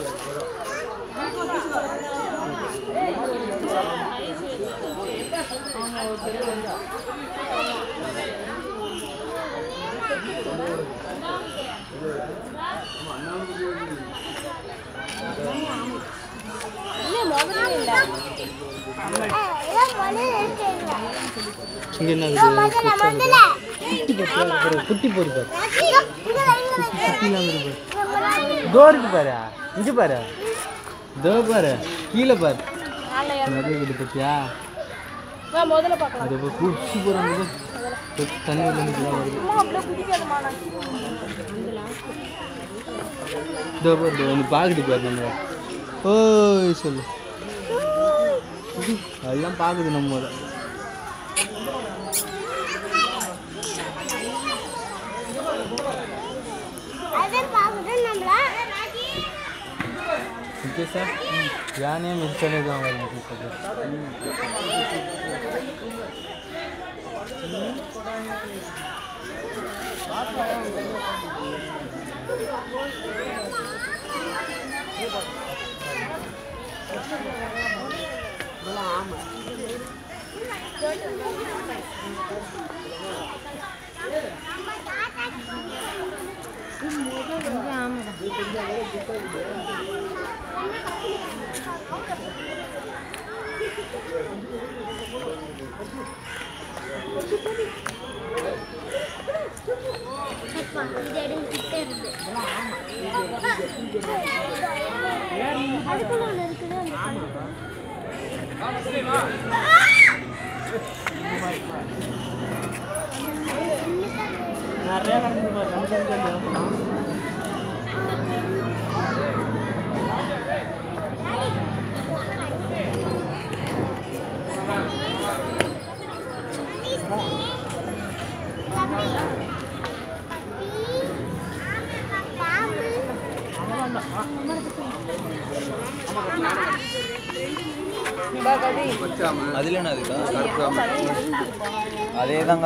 இங்க என்ன இருக்குது? குட்டி போட்டு பாரு, குட்டி போட்டு பாரு குட்டி இல்லாம இருக்கு பாரு. இதோ இருக்கு பாரு இங்க பாரு இதோ பாரு கீழே பாரு நிறைய வீடு பத்தியா முதல்ல பார்க்கலாம் அது போய் குடிச்சு போறாங்க தண்ணி வந்து வருது அம்மா அப்படியே குடிக்காதம்மா நான் இதோ பாரு இதோ ஒன்று பார்க்குது பாரு நம்ம ஓய் சொல்லு அதெல்லாம் பார்க்குது நம்ம அதை ஓகே சார் யானே மிஸ் பண்ணிடுவாங்க அதுக்குள்ள ஒன்று இருக்குது நிறையா நடந்து பாரு அதுல என்ன அதுக்கா அதே தாங்க